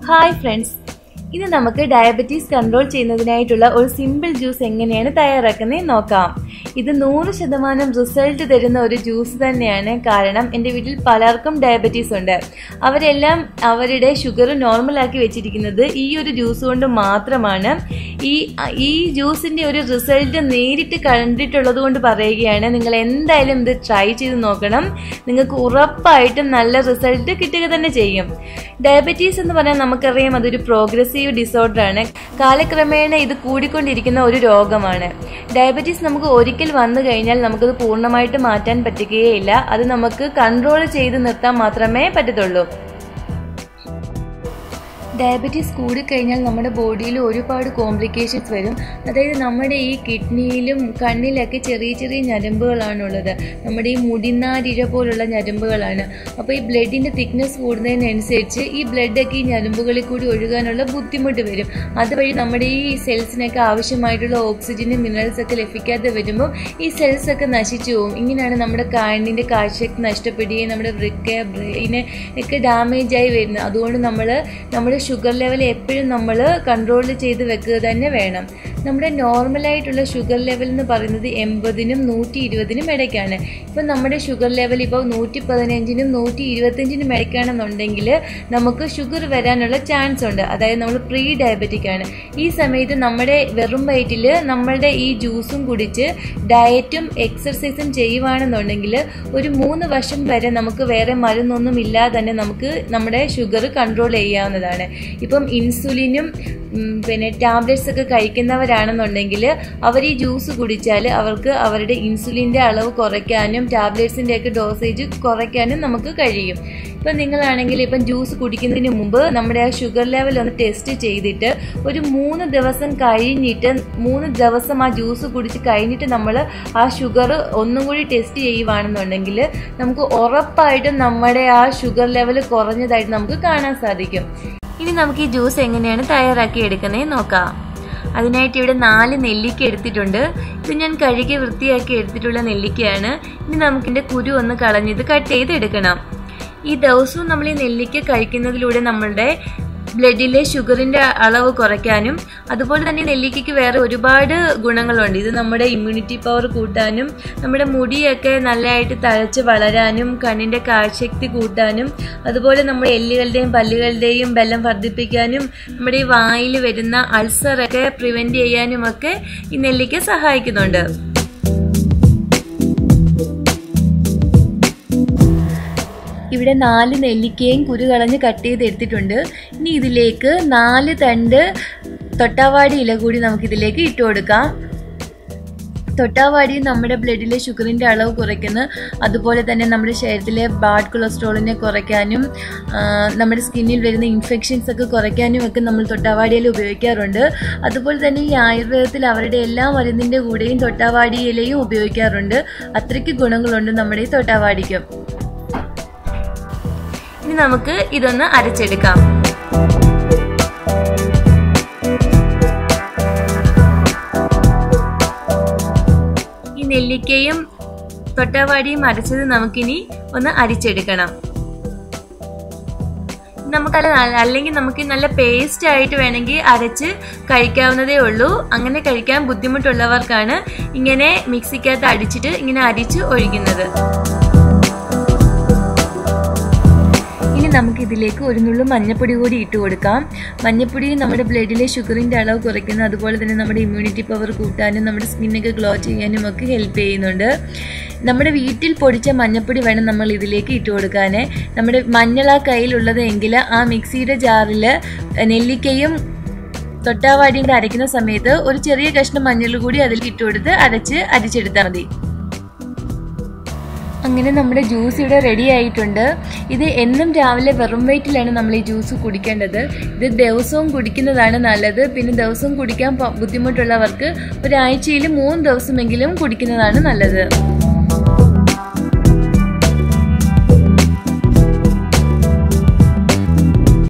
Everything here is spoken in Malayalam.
ഹായ് ഫ്രണ്ട്സ് ഇന്ന് നമുക്ക് ഡയബറ്റീസ് കൺട്രോൾ ചെയ്യുന്നതിനായിട്ടുള്ള ഒരു സിമ്പിൾ ജ്യൂസ് എങ്ങനെയാണ് തയ്യാറാക്കുന്നത് നോക്കാം ഇത് നൂറ് ശതമാനം റിസൾട്ട് തരുന്ന ഒരു ജ്യൂസ് തന്നെയാണ് കാരണം എൻ്റെ വീട്ടിൽ പലർക്കും ഡയബറ്റീസ് ഉണ്ട് അവരെല്ലാം അവരുടെ ഷുഗർ നോർമലാക്കി വെച്ചിരിക്കുന്നത് ഈ ഒരു ജ്യൂസ് കൊണ്ട് മാത്രമാണ് ഈ ഈ ജ്യൂസിൻ്റെ ഒരു റിസൾട്ട് നേരിട്ട് കണ്ടിട്ടുള്ളത് കൊണ്ട് പറയുകയാണ് നിങ്ങൾ എന്തായാലും ഇത് ട്രൈ ചെയ്ത് നോക്കണം നിങ്ങൾക്ക് ഉറപ്പായിട്ടും നല്ല റിസൾട്ട് കിട്ടുക തന്നെ ചെയ്യും ഡയബറ്റീസ് എന്ന് പറഞ്ഞാൽ നമുക്കറിയാം അതൊരു പ്രോഗ്രസീവ് ഡിസോർഡർ ആണ് കാലക്രമേണ ഇത് കൂടിക്കൊണ്ടിരിക്കുന്ന ഒരു രോഗമാണ് ഡയബറ്റീസ് നമുക്ക് ഒരിക്കൽ വന്നു കഴിഞ്ഞാൽ നമുക്കത് പൂർണ്ണമായിട്ട് മാറ്റാൻ പറ്റുകയില്ല അത് നമുക്ക് കൺട്രോൾ ചെയ്ത് നിർത്താൻ മാത്രമേ പറ്റത്തുള്ളൂ ഡയബറ്റീസ് കൂടിക്കഴിഞ്ഞാൽ നമ്മുടെ ബോഡിയിൽ ഒരുപാട് കോംപ്ലിക്കേഷൻസ് വരും അതായത് നമ്മുടെ ഈ കിഡ്നിയിലും കണ്ണിലൊക്കെ ചെറിയ ചെറിയ ഞരമ്പുകളാണുള്ളത് നമ്മുടെ ഈ മുടിനാരിഴ പോലുള്ള ഞരമ്പുകളാണ് അപ്പോൾ ഈ ബ്ലഡിൻ്റെ തിക്നെസ് കൂടുന്നതിനനുസരിച്ച് ഈ ബ്ലഡൊക്കെ ഈ ഞരമ്പുകളിൽ കൂടി ഒഴുകാനുള്ള ബുദ്ധിമുട്ട് വരും അതുവഴി നമ്മുടെ ഈ സെൽസിനൊക്കെ ആവശ്യമായിട്ടുള്ള ഓക്സിജനും മിനറൽസ് ഒക്കെ ലഭിക്കാതെ വരുമ്പോൾ ഈ സെൽസ് ഒക്കെ നശിച്ചു പോകും ഇങ്ങനെയാണ് നമ്മുടെ കണ്ണിൻ്റെ കാഴ്ചയൊക്കെ നഷ്ടപ്പെടുകയും നമ്മുടെ വൃക്ക ബ്രെയിന് ഒക്കെ ഡാമേജ് ആയി വരുന്നത് അതുകൊണ്ട് നമ്മൾ നമ്മുടെ ഷുഗർ ലെവൽ എപ്പോഴും നമ്മൾ കൺട്രോൾ ചെയ്ത് വെക്കുക തന്നെ വേണം നമ്മുടെ നോർമലായിട്ടുള്ള ഷുഗർ ലെവൽ എന്ന് പറയുന്നത് എൺപതിനും നൂറ്റി ഇരുപതിനും ഇടയ്ക്കാണ് ഇപ്പം നമ്മുടെ ഷുഗർ ലെവൽ ഇപ്പോൾ നൂറ്റി പതിനഞ്ചിനും നൂറ്റി ഇരുപത്തഞ്ചിനും ഇടയ്ക്കാണെന്നുണ്ടെങ്കിൽ നമുക്ക് ഷുഗർ വരാനുള്ള ചാൻസ് ഉണ്ട് അതായത് നമ്മൾ പ്രീ ഡയബറ്റിക് ആണ് ഈ സമയത്ത് നമ്മുടെ വെറും വയറ്റിൽ നമ്മളുടെ ഈ ജ്യൂസും കുടിച്ച് ഡയറ്റും എക്സർസൈസും ചെയ്യുവാണെന്നുണ്ടെങ്കിൽ ഒരു മൂന്ന് വർഷം വരെ നമുക്ക് വേറെ മരുന്നൊന്നും ഇല്ലാതെ തന്നെ നമുക്ക് നമ്മുടെ ഷുഗർ കൺട്രോൾ ചെയ്യാവുന്നതാണ് ഇപ്പം ഇൻസുലിനും പിന്നെ ടാബ്ലറ്റ്സ് ഒക്കെ കഴിക്കുന്നവരാണെന്നുണ്ടെങ്കിൽ അവർ ഈ ജ്യൂസ് കുടിച്ചാൽ അവർക്ക് അവരുടെ ഇൻസുലിൻ്റെ അളവ് കുറയ്ക്കാനും ടാബ്ലറ്റ്സിൻ്റെ ഒക്കെ ഡോസേജ് കുറയ്ക്കാനും നമുക്ക് കഴിയും ഇപ്പം നിങ്ങളാണെങ്കിൽ ഇപ്പം ജ്യൂസ് കുടിക്കുന്നതിന് മുമ്പ് നമ്മുടെ ആ ഷുഗർ ലെവൽ ഒന്ന് ടെസ്റ്റ് ചെയ്തിട്ട് ഒരു മൂന്ന് ദിവസം കഴിഞ്ഞിട്ട് മൂന്ന് ദിവസം ആ ജ്യൂസ് കുടിച്ച് കഴിഞ്ഞിട്ട് നമ്മൾ ആ ഷുഗർ ഒന്നും കൂടി ടെസ്റ്റ് ചെയ്യുവാണെന്നുണ്ടെങ്കിൽ നമുക്ക് ഉറപ്പായിട്ടും നമ്മുടെ ആ ഷുഗർ ലെവൽ കുറഞ്ഞതായിട്ട് നമുക്ക് കാണാൻ സാധിക്കും ഇനി നമുക്ക് ഈ ജ്യൂസ് എങ്ങനെയാണ് തയ്യാറാക്കി എടുക്കുന്നത് നോക്കാം അതിനായിട്ട് ഇവിടെ നാല് നെല്ലിക്ക എടുത്തിട്ടുണ്ട് ഇത് ഞാൻ കഴുകി വൃത്തിയാക്കി എടുത്തിട്ടുള്ള നെല്ലിക്കയാണ് ഇനി നമുക്കിൻ്റെ കുരു ഒന്ന് കളഞ്ഞത് കട്ട് ചെയ്ത് എടുക്കണം ഈ ദിവസവും നമ്മൾ ഈ നെല്ലിക്ക കഴിക്കുന്നതിലൂടെ നമ്മളുടെ ബ്ലഡിലെ ഷുഗറിൻ്റെ അളവ് കുറയ്ക്കാനും അതുപോലെ തന്നെ നെല്ലിക്കയ്ക്ക് വേറെ ഒരുപാട് ഗുണങ്ങളുണ്ട് ഇത് നമ്മുടെ ഇമ്മ്യൂണിറ്റി പവർ കൂട്ടാനും നമ്മുടെ മുടിയൊക്കെ നല്ലതായിട്ട് തഴച്ച് വളരാനും കണ്ണിൻ്റെ കാഴ്ചശക്തി കൂട്ടാനും അതുപോലെ നമ്മുടെ എല്ലുകളുടെയും പല്ലുകളുടെയും ബലം വർദ്ധിപ്പിക്കാനും നമ്മുടെ ഈ വായിൽ വരുന്ന അൾസറൊക്കെ പ്രിവെൻറ്റ് ചെയ്യാനുമൊക്കെ ഈ നെല്ലിക്ക സഹായിക്കുന്നുണ്ട് ഇവിടെ നാല് നെല്ലിക്കയും കുരു കളഞ്ഞ് കട്ട് ചെയ്ത് എടുത്തിട്ടുണ്ട് ഇനി ഇതിലേക്ക് നാല് തണ്ട് തൊട്ടാവാടി ഇല കൂടി നമുക്കിതിലേക്ക് ഇട്ട് കൊടുക്കാം തൊട്ടാവാടി നമ്മുടെ ബ്ലഡിലെ ഷുഗറിൻ്റെ അളവ് കുറയ്ക്കുന്നു അതുപോലെ തന്നെ നമ്മുടെ ശരീരത്തിലെ ബാഡ് കൊളസ്ട്രോളിനെ കുറയ്ക്കാനും നമ്മുടെ സ്കിന്നിൽ വരുന്ന ഇൻഫെക്ഷൻസ് ഒക്കെ കുറയ്ക്കാനും ഒക്കെ നമ്മൾ തൊട്ടാവാടിയില ഉപയോഗിക്കാറുണ്ട് അതുപോലെ തന്നെ ഈ ആയുർവേദത്തിൽ അവരുടെ എല്ലാ മരുന്നിൻ്റെ കൂടെയും തൊട്ടാവാടി ഇലയും ഉപയോഗിക്കാറുണ്ട് അത്രയ്ക്ക് ഗുണങ്ങളുണ്ട് നമ്മുടെ ഈ തൊട്ടാവാടിക്കും ഇനി നമുക്ക് ഇതൊന്ന് അരച്ചെടുക്കാം ഈ നെല്ലിക്കയും തൊട്ടാവാടിയും അരച്ചത് നമുക്കിനി ഒന്ന് അരിച്ചെടുക്കണം നമുക്കല്ല അല്ലെങ്കിൽ നമുക്ക് നല്ല പേസ്റ്റ് ആയിട്ട് വേണമെങ്കിൽ അരച്ച് കഴിക്കാവുന്നതേ ഉള്ളൂ അങ്ങനെ കഴിക്കാൻ ബുദ്ധിമുട്ടുള്ളവർക്കാണ് ഇങ്ങനെ മിക്സിക്കകത്ത് അടിച്ചിട്ട് ഇങ്ങനെ അരിച്ച് ഒഴിക്കുന്നത് ഇനി നമുക്ക് ഇതിലേക്ക് ഒരു നുള്ളു മഞ്ഞപ്പൊടി കൂടി ഇട്ട് കൊടുക്കാം മഞ്ഞപ്പൊടി നമ്മുടെ ബ്ലഡിലെ ഷുഗറിൻ്റെ അളവ് കുറയ്ക്കുന്നു അതുപോലെ തന്നെ നമ്മുടെ ഇമ്മ്യൂണിറ്റി പവർ കൂട്ടാനും നമ്മുടെ സ്കിന്നൊക്കെ ഗ്ലോ ചെയ്യാനും ഒക്കെ ഹെൽപ്പ് ചെയ്യുന്നുണ്ട് നമ്മുടെ വീട്ടിൽ പൊടിച്ച മഞ്ഞപ്പൊടി വേണം നമ്മൾ ഇതിലേക്ക് ഇട്ട് കൊടുക്കാൻ നമ്മുടെ മഞ്ഞൾ ആ കയ്യിലുള്ളത് എങ്കിൽ ആ മിക്സിയുടെ ജാറിൽ നെല്ലിക്കയും തൊട്ടാവാടിയും കൂടെ അരയ്ക്കുന്ന സമയത്ത് ഒരു ചെറിയ കഷ്ണം മഞ്ഞൾ കൂടി അതിൽ ഇട്ട് കൊടുത്ത് അരച്ച് അരിച്ചെടുത്താൽ മതി അങ്ങനെ നമ്മുടെ ജ്യൂസ് ഇവിടെ റെഡി ആയിട്ടുണ്ട് ഇത് എന്നും രാവിലെ വെറും വയറ്റിലാണ് നമ്മൾ ഈ ജ്യൂസ് കുടിക്കേണ്ടത് ഇത് ദിവസവും കുടിക്കുന്നതാണ് നല്ലത് പിന്നെ ദിവസവും കുടിക്കാൻ ബുദ്ധിമുട്ടുള്ളവർക്ക് ഒരാഴ്ചയിൽ മൂന്ന് ദിവസമെങ്കിലും കുടിക്കുന്നതാണ് നല്ലത്